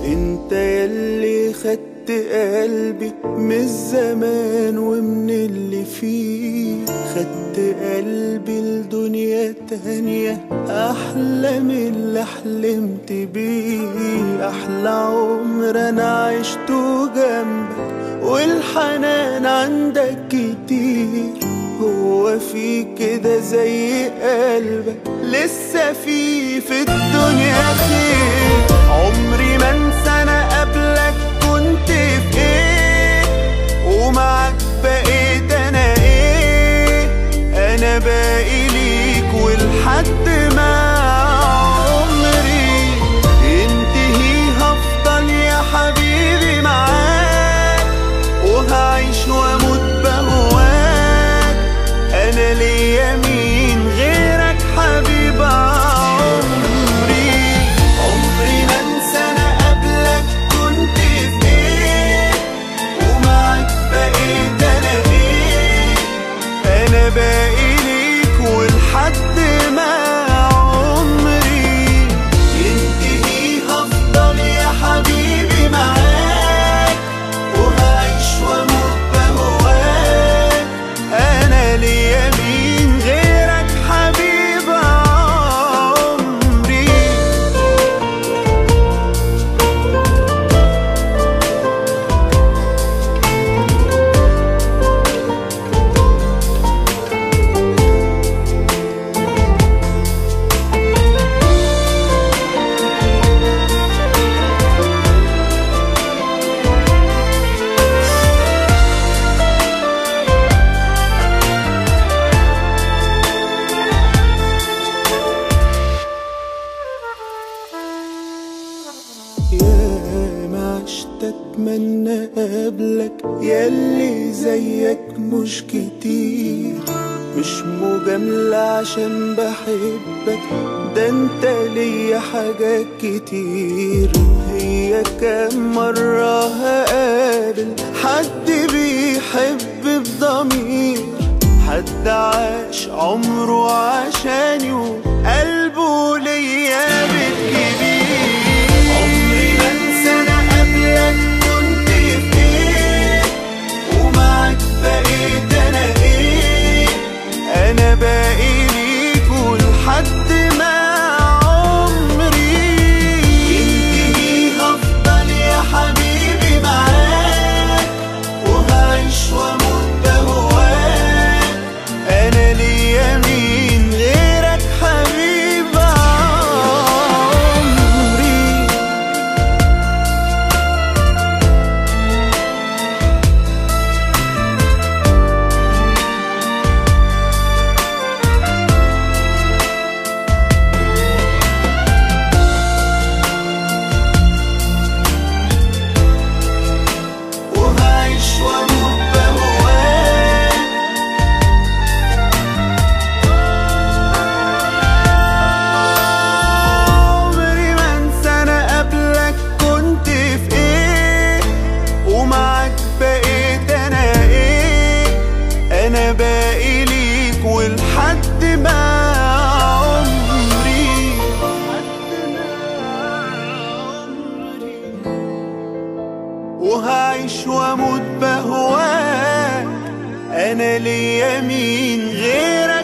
انت يلي خدت قلبي من الزمان ومن اللي فيه خدت قلبي لدنيا تانية أحلى من اللي حلمت بيه أحلى عمر أنا عشته جنبك والحنان عندك كتير هو في كده زي قلبك لسه في في الدنيا خير عمري ما انسى انا قبلك كنت في ايه ومعاك بقيت انا ايه انا باقي ليك ولحد ما عمري ينتهي هفضل يا حبيبي معاك وهعيش واموت بهواك انا ليا مين غيرك حبيب عمري عمري ما انسى انا قبلك كنت في ايه ومعاك بقيت انا ايه انا باقي ليك ولحد ما عمري ينتهي هفضل يا حبيبي معاك وهعيش واموت بهواك انا ليا مين غيرك حبيب عمري يا ما عشت اتمنى قبلك ياللي زيك مش كتير مش مجاملة عشان بحبك ده انت ليا حاجات كتير هي كام مرة هقابل حد بيحب بضمير حد عاش عمره عشاني وقلبه ليا بيت كبير عمري ما انسى انا قبلك كنت في ايه ومعاك بقيت انا ايه انا باقي ليك ولحد ما عمري ينتهي هفضل يا حبيبي معاك وهعيش واموت بهواك انا ليا مين غيرك حبيب عمري وهعيش واموت بهواك عمري ما انسى انا قبلك كنت في ايه ومعاك بقيت انا ايه انا باقي ليك ولحد ما عمري وهعيش واموت بهواك انا ليا مين غيرك